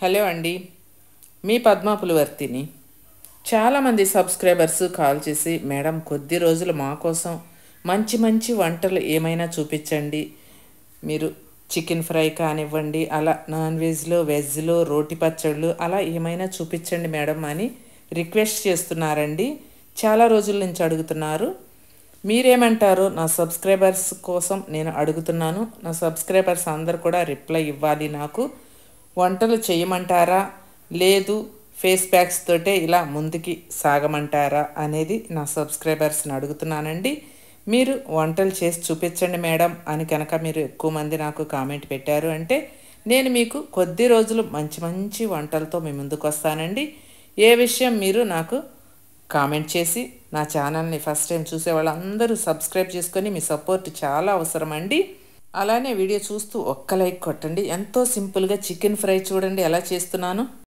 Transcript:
hello అండి మీ పద్మ పులివర్తిని చాలామంది subscribers call చేసి మేడం కొద్ది రోజులు మా కోసం మంచి మంచి వంటలు ఏమైనా చూపించండి మీరు చికెన్ ఫ్రై కానివ్వండి అలా నాన్ వెజ్లో వెజ్లో రోటి పచ్చళ్ళు అలా ఏమైనా చూపించండి మేడం అని రిక్వెస్ట్ చేస్తున్నారండి చాలా రోజుల నుంచి అడుగుతున్నారు మీరేమంటారో నా సబ్స్క్రైబర్స్ కోసం నేను అడుగుతున్నాను నా సబ్స్క్రైబర్స్ అందరు కూడా రిప్లై ఇవ్వాలి నాకు వంటలు చేయమంటారా లేదు ఫేస్ ప్యాక్స్ తోటే ఇలా ముందుకి సాగమంటారా అనేది నా సబ్స్క్రైబర్స్ని అడుగుతున్నానండి మీరు వంటలు చేసి చూపించండి మేడం అని కనుక మీరు ఎక్కువ మంది నాకు కామెంట్ పెట్టారు అంటే నేను మీకు కొద్ది రోజులు మంచి మంచి వంటలతో మీ ముందుకు వస్తానండి ఏ విషయం మీరు నాకు కామెంట్ చేసి నా ఛానల్ని ఫస్ట్ టైం చూసే వాళ్ళందరూ సబ్స్క్రైబ్ చేసుకొని మీ సపోర్ట్ చాలా అవసరం అండి అలానే వీడియో చూస్తూ ఒక్క లైక్ కొట్టండి ఎంతో సింపుల్గా చికెన్ ఫ్రై చూడండి ఎలా చేస్తున్నాను